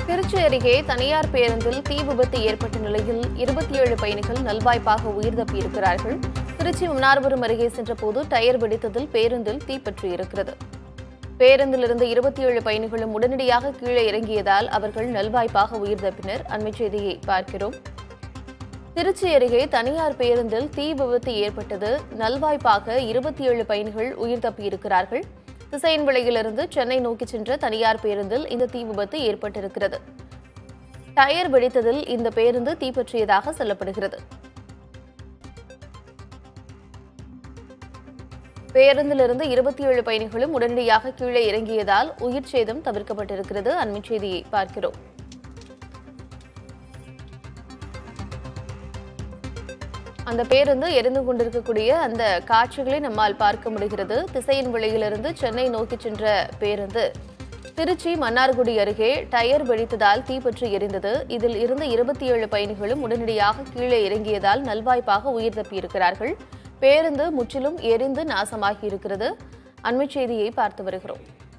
திருச்சி அருகே தனியார் பேருந்தில் தீ விபத்து ஏற்பட்ட நிலையில் இருபத்தி ஏழு பயணிகள் நல்வாய்ப்பாக உயிர் தப்பியிருக்கிறார்கள் திருச்சி மன்னார்புரம் அருகே சென்றபோது டயர் வெடித்ததில் பேருந்தில் தீப்பற்றியிருக்கிறது பேருந்திலிருந்து இருபத்தி ஏழு பயணிகளும் உடனடியாக கீழே இறங்கியதால் அவர்கள் நல்வாய்ப்பாக உயிர் தப்பினர் அண்மைச் செய்தியை பார்க்கிறோம் திருச்சி அருகே தனியார் பேருந்தில் தீ விபத்து ஏற்பட்டது நல்வாய்ப்பாக இருபத்தி ஏழு பயணிகள் உயிர் தப்பியிருக்கிறார்கள் திசையன்விளையிலிருந்து சென்னை நோக்கி சென்ற தனியார் பேருந்தில் இந்த தீ விபத்து ஏற்பட்டிருக்கிறது டயர் வெடித்ததில் இந்த பேருந்து தீப்பற்றியதாக சொல்லப்படுகிறது பேருந்திலிருந்து இருபத்தி ஏழு பயணிகளும் உடனடியாக கீழே இறங்கியதால் உயிர் சேதம் தவிர்க்கப்பட்டிருக்கிறது அண்மைச் செய்தியை பார்க்கிறோம் அந்த பேருந்து எரிந்து கொண்டிருக்கக்கூடிய அந்த காட்சிகளை நம்மால் பார்க்க முடிகிறது திசையின் விலையிலிருந்து சென்னை நோக்கி சென்ற பேருந்து திருச்சி மன்னார்குடி அருகே டயர் வெடித்ததால் தீப்பற்றி எரிந்தது இதில் இருந்த இருபத்தி ஏழு பயணிகளும் உடனடியாக கீழே இறங்கியதால் நல்வாய்ப்பாக உயிர் தப்பியிருக்கிறார்கள் பேருந்து முற்றிலும் எரிந்து நாசமாகி இருக்கிறது அண்மைச் செய்தியை பார்த்து வருகிறோம்